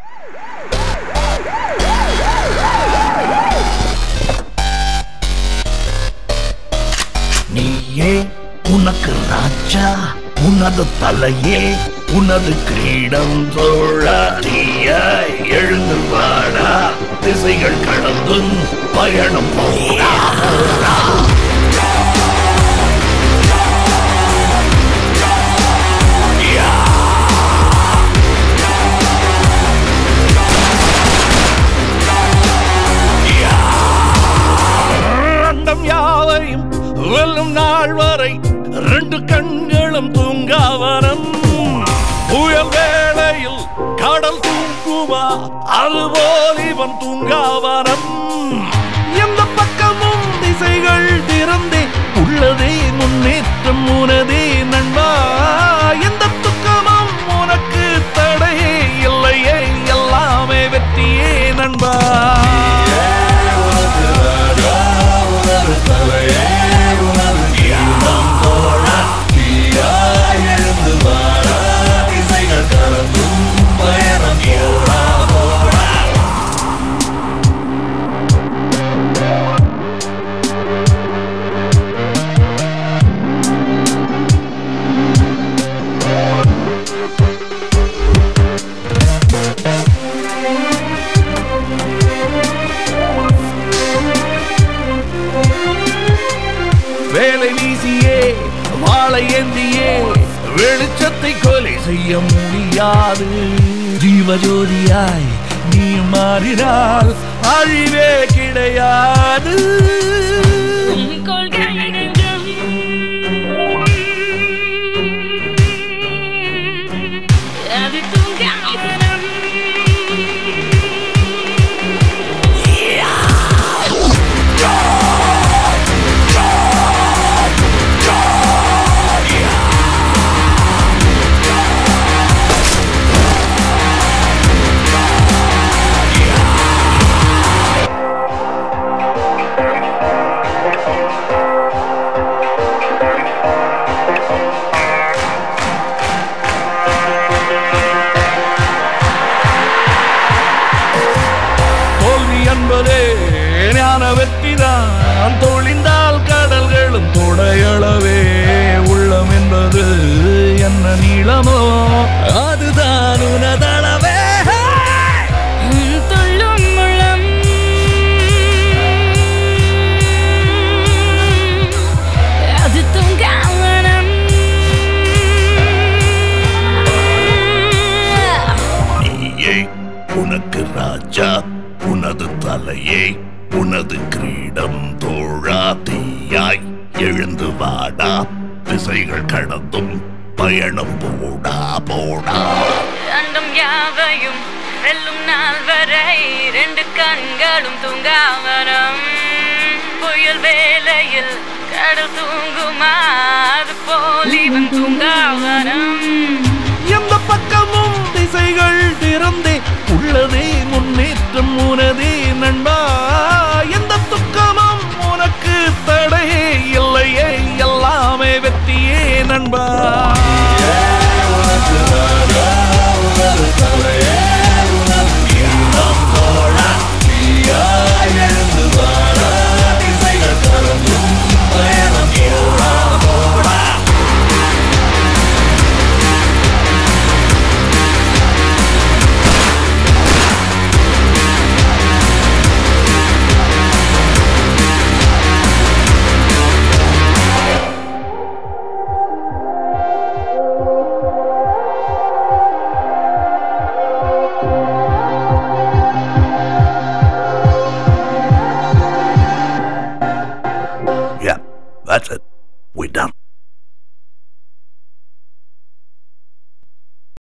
நீயே உனக்கு ராஜா உனது தலையே உனது கிரீடம் தோழாதியாய் எழுந்து வாடா திசைகள் கடந்தும் பயணம் போடா அண்டம் யாவையும் வெல்லும் நாள் வரை ரெண்டு கண்களும் தூங்காவரம் புயல் வேளையில் கடல் தூங்குமா அதுபோல் இவன் தூங்காவரம் எந்த பக்கமும் திசைகள் திறந்தே உள்ளதே முன்னேற்றம் உனதே நண்பா எந்த துக்கமும் உனக்கு தடையே இல்லையே எல்லாமே வெற்றியே நண்பா வேலை வீசியே வாழை ஏந்தியே வெளிச்சத்தை கொலை செய்ய முடியாது ஜீவஜோதியாய் நீ மாறினால் அழிவே கிடையாது கொள்கை நெஞ்சம் அது தூங்காவனம் தோல்வி என்பதே ஞான வெற்றிதான் தொழிந்தால் கடல்களும் தொடையளவே உள்ளம் என்பது என்ன நீளமோ அதுதான் உனதளவே துள்ளும் முழம் அது தூங்காவனம் நீயே உனக்கு ராஜா உனது தலையே உனது கிரீடம் தோழா தீயாய் எழுந்து வாடா திசைகள் கடந்தும் பயணம் போடா போடா அண்டம் யாவையும் வெல்லும் நாள் வரை ரெண்டு கண்களும் தூங்காவரம் புயல் வேளையில் கடல் தூங்குமா அது போல் இவன் தூங்காவரம் எந்த பக்கமும் திசைகள் திறந்தே உள்ளதே முன்னேற்றம் உனதே நண்பா எந்த துக்கமும் உனக்கு தடையே இல்லையே எல்லாமே வெற்றியே நண்பா Yeah, that's it. We're done.